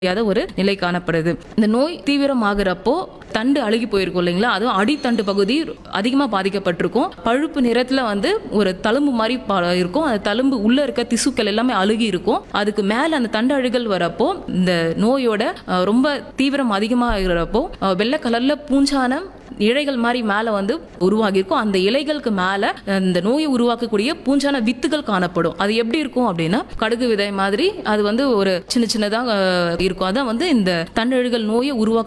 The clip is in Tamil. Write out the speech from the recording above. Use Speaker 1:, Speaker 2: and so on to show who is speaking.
Speaker 1: முடியாத ஒரு நிலை காணப்படுது இந்த நோய் தீவிரமாகிறப்போ தண்டு அழுகி போயிருக்கும் இல்லைங்களா அதுவும் அடித்தண்டு பகுதி அதிகமாக பாதிக்கப்பட்டிருக்கும் பழுப்பு நிறத்தில் வந்து ஒரு தழும்பு மாதிரி பா- இருக்கும் அந்த தழும்பு உள்ள இருக்க திசுக்கள் எல்லாமே அழுகி இருக்கும் அதுக்கு மேலே அந்த தண்டு அழுகல் வரப்போ இந்த நோயோட அஹ், ரொம்ப தீவிரம் அதிகமாகிறப்போ அஹ், வெள்ளை கலர்ல பூஞ்சானம் இழைகள் மாதிரி மேலே வந்து உருவாகியிருக்கும் அந்த இலைகளுக்கு மேலே இந்த நோயை உருவாக்கக்கூடிய பூஞ்சான வித்துகள் காணப்படும் அது எப்படி இருக்கும் அப்படின்னா கடுகு விதை மாதிரி அது வந்து ஒரு சின்ன சின்னதாக இருக்கும் அதான் வந்து இந்த தண்டழுகல் நோயை உருவாக்க